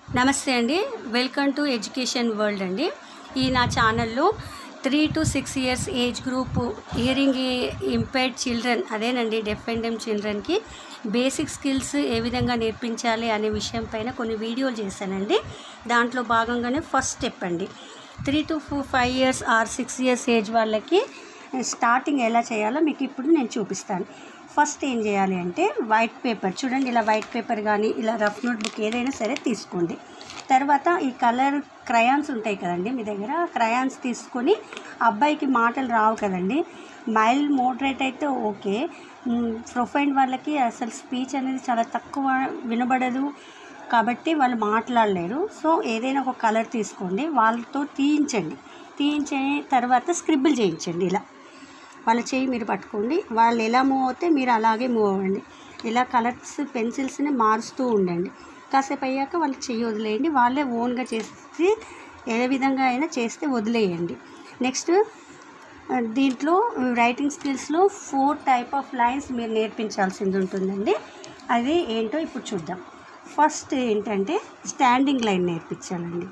నమస్తే అండి welcome to education world అండి ఈ నా ఛానల్లో three to six years age group hearing impaired children అదేనండి డెఫ్ అండ్ డెమ్ చిల్డ్రన్కి బేసిక్ స్కిల్స్ ఏ విధంగా నేర్పించాలి అనే విషయం పైన కొన్ని వీడియోలు చేశానండి దాంట్లో భాగంగానే ఫస్ట్ స్టెప్ అండి three to five years or six years age వాళ్ళకి స్టార్టింగ్ ఎలా చేయాలో మీకు ఇప్పుడు నేను చూపిస్తాను ఫస్ట్ ఏం చేయాలి అంటే వైట్ పేపర్ చూడండి ఇలా వైట్ పేపర్ కానీ ఇలా రఫ్ నోట్ బుక్ ఏదైనా సరే తీసుకోండి తర్వాత ఈ కలర్ క్రయాన్స్ ఉంటాయి కదండి మీ దగ్గర క్రయాన్స్ తీసుకొని అబ్బాయికి మాటలు రావు కదండి మైల్డ్ మోడరేట్ అయితే ఓకే ప్రొఫైన్ వాళ్ళకి అసలు స్పీచ్ అనేది చాలా తక్కువ వినబడదు కాబట్టి వాళ్ళు మాట్లాడలేరు సో ఏదైనా ఒక కలర్ తీసుకోండి వాళ్ళతో తీయించండి తీయించిన తర్వాత స్క్రిబుల్ చేయించండి ఇలా వాళ్ళ చేయి మీరు పట్టుకోండి వాళ్ళు ఎలా మూవ్ అవుతే మీరు అలాగే మూవ్ అవ్వండి ఇలా కలర్స్ పెన్సిల్స్ని మారుస్తూ ఉండండి కాసేపు అయ్యాక వాళ్ళు చెయ్యి వదిలేయండి వాళ్ళే ఓన్గా చేసి ఏ విధంగా అయినా చేస్తే వదిలేయండి నెక్స్ట్ దీంట్లో రైటింగ్ స్కిల్స్లో ఫోర్ టైప్ ఆఫ్ లైన్స్ మీరు నేర్పించాల్సింది ఉంటుందండి అది ఏంటో ఇప్పుడు చూద్దాం ఫస్ట్ ఏంటంటే స్టాండింగ్ లైన్ నేర్పించాలండి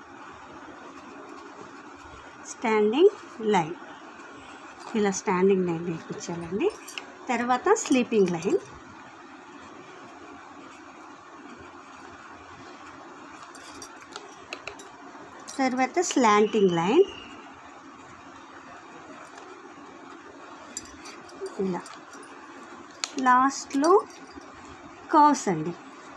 స్టాండింగ్ లైన్ ఇలా స్టాండింగ్ లైన్ నేర్పించాలండి తర్వాత స్లీపింగ్ లైన్ తర్వాత స్లాంటింగ్ లైన్ ఇలా లాస్ట్లో కర్వ్స్ అండి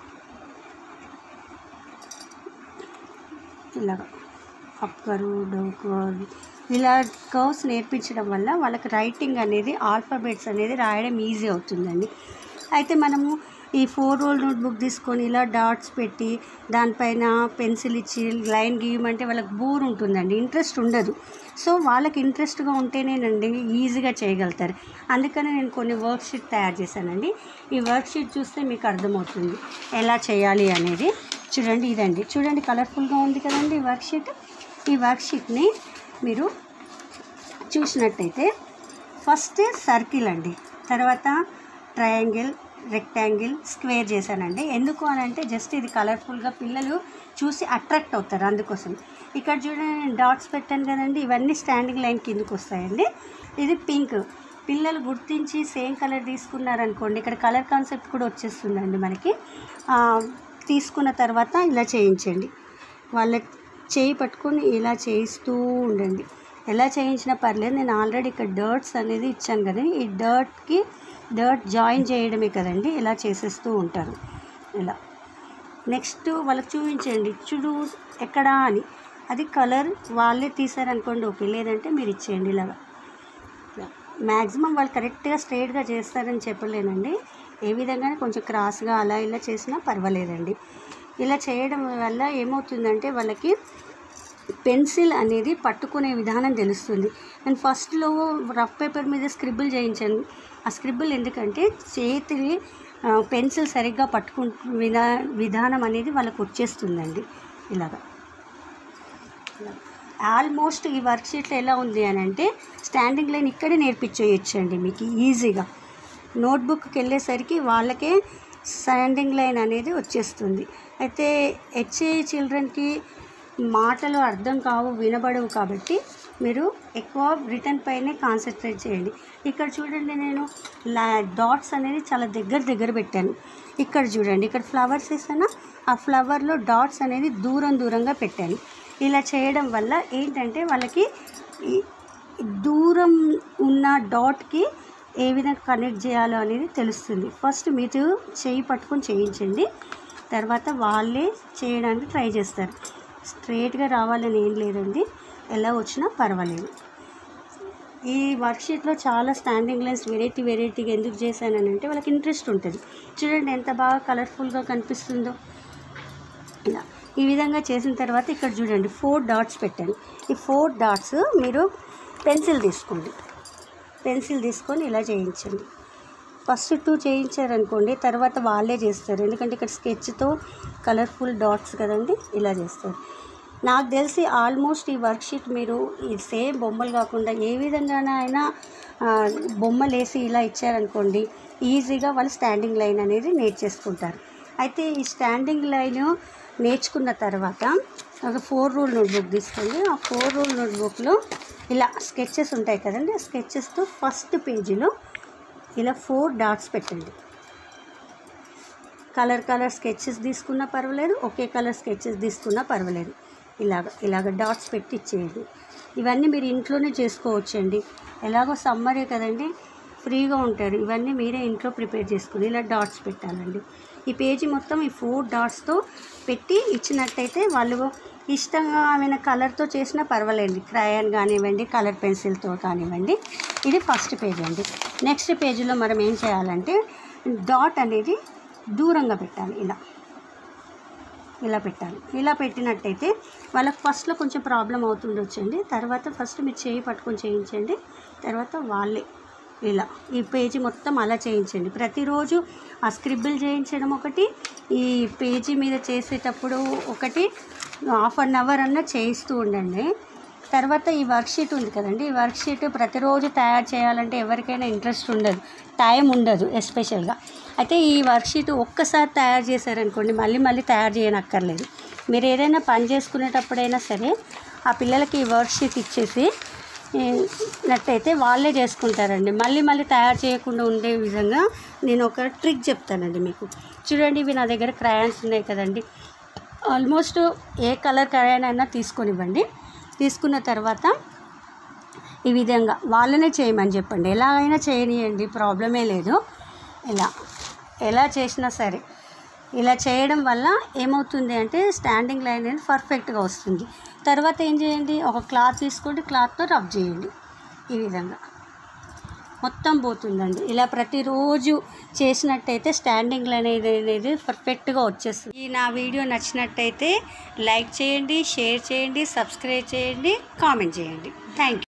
ఇలాగా అప్పరు డోకర్ ఇలా కర్వ్స్ నేర్పించడం వల్ల వాళ్ళకి రైటింగ్ అనేది ఆల్ఫాబెట్స్ అనేది రాయడం ఈజీ అవుతుందండి అయితే మనము ఈ ఫోర్ రోల్ నోట్బుక్ తీసుకొని ఇలా డాట్స్ పెట్టి దానిపైన పెన్సిల్ ఇచ్చి లైన్ గీయమంటే వాళ్ళకి బోర్ ఉంటుందండి ఇంట్రెస్ట్ ఉండదు సో వాళ్ళకి ఇంట్రెస్ట్గా ఉంటేనేనండి ఈజీగా చేయగలుగుతారు అందుకని నేను కొన్ని వర్క్ షీట్ తయారు చేశానండి ఈ వర్క్ షీట్ చూస్తే మీకు అర్థమవుతుంది ఎలా చేయాలి అనేది చూడండి ఇదండి చూడండి కలర్ఫుల్గా ఉంది కదండి ఈ వర్క్ షీట్ ఈ వర్క్ షీట్ని మీరు చూసినట్టయితే ఫస్ట్ సర్కిల్ అండి తర్వాత ట్రయాంగిల్ రెక్టాంగిల్ స్క్వేర్ చేశానండి ఎందుకు అని అంటే జస్ట్ ఇది కలర్ఫుల్గా పిల్లలు చూసి అట్రాక్ట్ అవుతారు అందుకోసం ఇక్కడ చూడండి నేను డాట్స్ పెట్టాను కదండి ఇవన్నీ స్టాండింగ్ లైన్ కిందకు వస్తాయండి ఇది పింక్ పిల్లలు గుర్తించి సేమ్ కలర్ తీసుకున్నారనుకోండి ఇక్కడ కలర్ కాన్సెప్ట్ కూడా వచ్చేస్తుందండి మనకి తీసుకున్న తర్వాత ఇలా చేయించండి వాళ్ళ చేయి పట్టుకొని ఇలా చేయిస్తూ ఉండండి ఎలా చేయించినా పర్లేదు నేను ఆల్రెడీ ఇక్కడ డర్ట్స్ అనేది ఇచ్చాను కదా ఈ డర్ట్కి డర్ట్ జాయిన్ చేయడమే కదండి ఇలా చేసేస్తూ ఉంటారు ఇలా నెక్స్ట్ వాళ్ళకి చూపించండి చూడు ఎక్కడా అని అది కలర్ వాళ్ళే తీసారనుకోండి ఓకే లేదంటే మీరు ఇచ్చేయండి ఇలాగా మ్యాక్సిమం వాళ్ళు కరెక్ట్గా స్ట్రైట్గా చేస్తారని చెప్పలేనండి ఏ విధంగా కొంచెం క్రాస్గా అలా ఇలా చేసినా పర్వాలేదండి ఇలా చేయడం వల్ల ఏమవుతుందంటే వాళ్ళకి పెన్సిల్ అనేది పట్టుకునే విధానం తెలుస్తుంది నేను ఫస్ట్లో రఫ్ పేపర్ మీద స్క్రిబుల్ చేయించాను ఆ స్క్రిబుల్ ఎందుకంటే చేతిని పెన్సిల్ సరిగ్గా పట్టుకు విధా విధానం అనేది వాళ్ళకు వచ్చేస్తుందండి ఇలాగా ఆల్మోస్ట్ ఈ వర్క్షీట్లో ఎలా ఉంది అని అంటే స్టాండింగ్ లైన్ ఇక్కడే నేర్పించేయచ్చండి మీకు ఈజీగా నోట్బుక్కి వెళ్ళేసరికి వాళ్ళకే స్టాండింగ్ లైన్ అనేది వచ్చేస్తుంది అయితే హెచ్ఏ చిల్డ్రన్కి మాటలు అర్థం కావు వినబడవు కాబట్టి మీరు ఎక్కువ రిటర్న్ పైనే కాన్సన్ట్రేట్ చేయండి ఇక్కడ చూడండి నేను లా డాట్స్ అనేది చాలా దగ్గర దగ్గర పెట్టాను ఇక్కడ చూడండి ఇక్కడ ఫ్లవర్స్ వేసానా ఆ ఫ్లవర్లో డాట్స్ అనేది దూరం దూరంగా పెట్టాను ఇలా చేయడం వల్ల ఏంటంటే వాళ్ళకి దూరం ఉన్న డాట్కి ఏ విధంగా కనెక్ట్ చేయాలో అనేది తెలుస్తుంది ఫస్ట్ మీరు చేయి పట్టుకొని చేయించండి తర్వాత వాళ్ళే చేయడానికి ట్రై చేస్తారు స్ట్రైట్గా రావాలని ఏం లేదండి ఎలా వచ్చినా పర్వాలేదు ఈ వర్క్షీట్లో చాలా స్టాండింగ్ లైన్స్ వెరైటీ వెరైటీగా ఎందుకు చేశానని అంటే వాళ్ళకి ఇంట్రెస్ట్ ఉంటుంది చూడండి ఎంత బాగా కలర్ఫుల్గా కనిపిస్తుందో ఇలా ఈ విధంగా చేసిన తర్వాత ఇక్కడ చూడండి ఫోర్ డాట్స్ పెట్టాను ఈ ఫోర్ డాట్స్ మీరు పెన్సిల్ తీసుకోండి పెన్సిల్ తీసుకొని ఇలా చేయించండి ఫస్ట్ టూ చేయించారనుకోండి తర్వాత వాళ్ళే చేస్తారు ఎందుకంటే ఇక్కడ స్కెచ్తో కలర్ఫుల్ డాట్స్ కదండి ఇలా చేస్తారు నాకు తెలిసి ఆల్మోస్ట్ ఈ వర్క్షీట్ మీరు ఈ సేమ్ బొమ్మలు కాకుండా ఏ విధంగానైనా అయినా బొమ్మలు వేసి ఇలా ఇచ్చారనుకోండి ఈజీగా వాళ్ళు స్టాండింగ్ లైన్ అనేది నేర్చేసుకుంటారు అయితే ఈ స్టాండింగ్ లైన్ నేర్చుకున్న తర్వాత ఒక ఫోర్ రూల్ నోట్బుక్ తీసుకోండి ఆ ఫోర్ రూల్ నోట్బుక్లో ఇలా స్కెచెస్ ఉంటాయి కదండి ఆ స్కెచెస్తో ఫస్ట్ పేజీలో ఇలా ఫోర్ డాట్స్ పెట్టండి కలర్ కలర్ స్కెచెస్ తీసుకున్నా పర్వాలేదు ఒకే కలర్ స్కెచెస్ తీసుకున్నా పర్వాలేదు ఇలాగ ఇలాగ డాట్స్ పెట్టి ఇచ్చేయండి ఇవన్నీ మీరు ఇంట్లోనే చేసుకోవచ్చండి ఎలాగో సమ్మరే కదండి ఫ్రీగా ఉంటారు ఇవన్నీ మీరే ఇంట్లో ప్రిపేర్ చేసుకుని ఇలా డాట్స్ పెట్టాలండి ఈ పేజీ మొత్తం ఈ ఫోర్ డాట్స్తో పెట్టి ఇచ్చినట్టయితే వాళ్ళు ఇష్టంగా ఆమె కలర్తో చేసినా పర్వాలేదు క్రయాన్ కానివ్వండి కలర్ పెన్సిల్తో కానివ్వండి ఇది ఫస్ట్ పేజ్ అండి నెక్స్ట్ పేజీలో మనం ఏం చేయాలంటే డాట్ అనేది దూరంగా పెట్టాలి ఇలా ఇలా పెట్టాలి ఇలా పెట్టినట్టయితే వాళ్ళకి ఫస్ట్లో కొంచెం ప్రాబ్లం అవుతుండొచ్చండి తర్వాత ఫస్ట్ మీరు చేయి పట్టుకొని చేయించండి తర్వాత వాళ్ళే ఇలా ఈ పేజీ మొత్తం అలా చేయించండి ప్రతిరోజు ఆ స్క్రిబుల్ చేయించడం ఒకటి ఈ పేజీ మీద చేసేటప్పుడు ఒకటి హాఫ్ అన్ అవర్ అన్న చేయిస్తూ ఉండండి తర్వాత ఈ వర్క్షీట్ ఉంది కదండి ఈ వర్క్షీట్ ప్రతిరోజు తయారు చేయాలంటే ఎవరికైనా ఇంట్రెస్ట్ ఉండదు టైం ఉండదు ఎస్పెషల్గా అయితే ఈ వర్క్షీట్ ఒక్కసారి తయారు చేశారనుకోండి మళ్ళీ మళ్ళీ తయారు చేయనక్కర్లేదు మీరు ఏదైనా పని చేసుకునేటప్పుడైనా సరే ఆ పిల్లలకి ఈ వర్క్షీట్ ఇచ్చేసి ఈ, నట్టయితే వాళ్ళే చేసుకుంటారండి మళ్ళీ మళ్ళీ తయారు చేయకుండా ఉండే విధంగా నేను ఒక ట్రిక్ చెప్తానండి మీకు చూడండి ఇవి నా దగ్గర క్రయాన్స్ ఉన్నాయి కదండి ఆల్మోస్ట్ ఏ కలర్ క్రయాన్ అయినా తీసుకొనివ్వండి తీసుకున్న తర్వాత ఈ విధంగా వాళ్ళనే చేయమని చెప్పండి ఎలాగైనా చేయనియండి ప్రాబ్లమే లేదు ఇలా ఎలా చేసినా సరే ఇలా చేయడం వల్ల ఏమవుతుంది అంటే స్టాండింగ్ లైన్ అనేది పర్ఫెక్ట్గా వస్తుంది తర్వాత ఏం చేయండి ఒక క్లాత్ తీసుకోండి క్లాత్తో రబ్ చేయండి ఈ విధంగా మొత్తం పోతుందండి ఇలా ప్రతిరోజు చేసినట్టయితే స్టాండింగ్ లైన్ అనేది అనేది పర్ఫెక్ట్గా వచ్చేస్తుంది ఈ నా వీడియో నచ్చినట్టయితే లైక్ చేయండి షేర్ చేయండి సబ్స్క్రైబ్ చేయండి కామెంట్ చేయండి థ్యాంక్ యూ